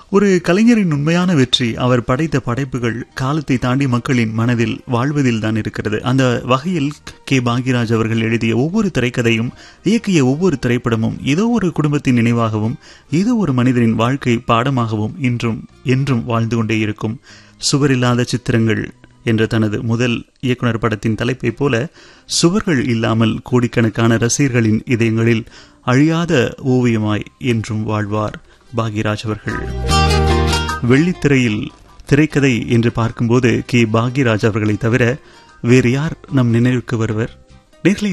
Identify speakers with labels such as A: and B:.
A: ஒரு கலைஞரின் உண்மையான வெற்றி அவர் படைத்த படைப்புகள் காலத்தை தாண்டி மக்களின் மனதில் வாழ்வதில் தான் இருக்கிறது அந்த வகையில் கே பாக்யராஜ் அவர்கள் எழுதிய ஒவ்வொரு திரைக்கதையும் இயக்கிய ஒவ்வொரு திரைப்படமும் ஏதோ ஒரு குடும்பத்தின் நினைவாகவும் ஏதோ ஒரு மனிதனின் வாழ்க்கை பாடமாகவும் இன்றும் என்றும் வாழ்ந்து கொண்டே இருக்கும் சுவரில்லாத சித்திரங்கள் என்ற தனது முதல் இயக்குனர் படத்தின் தலைப்பை போல சுவர்கள் இல்லாமல் கோடிக்கணக்கான ரசிகர்களின் இதயங்களில் அழியாத ஓவியமாய் என்றும் வாழ்வார் பாக்யராஜ் அவர்கள் வெள்ளித்திரையில் திரைக்கதை என்று பார்க்கும்போது கே பாக்யராஜ் அவர்களை தவிர வேறு யார் நம் நினைவுக்கு வருவர் நேர்களை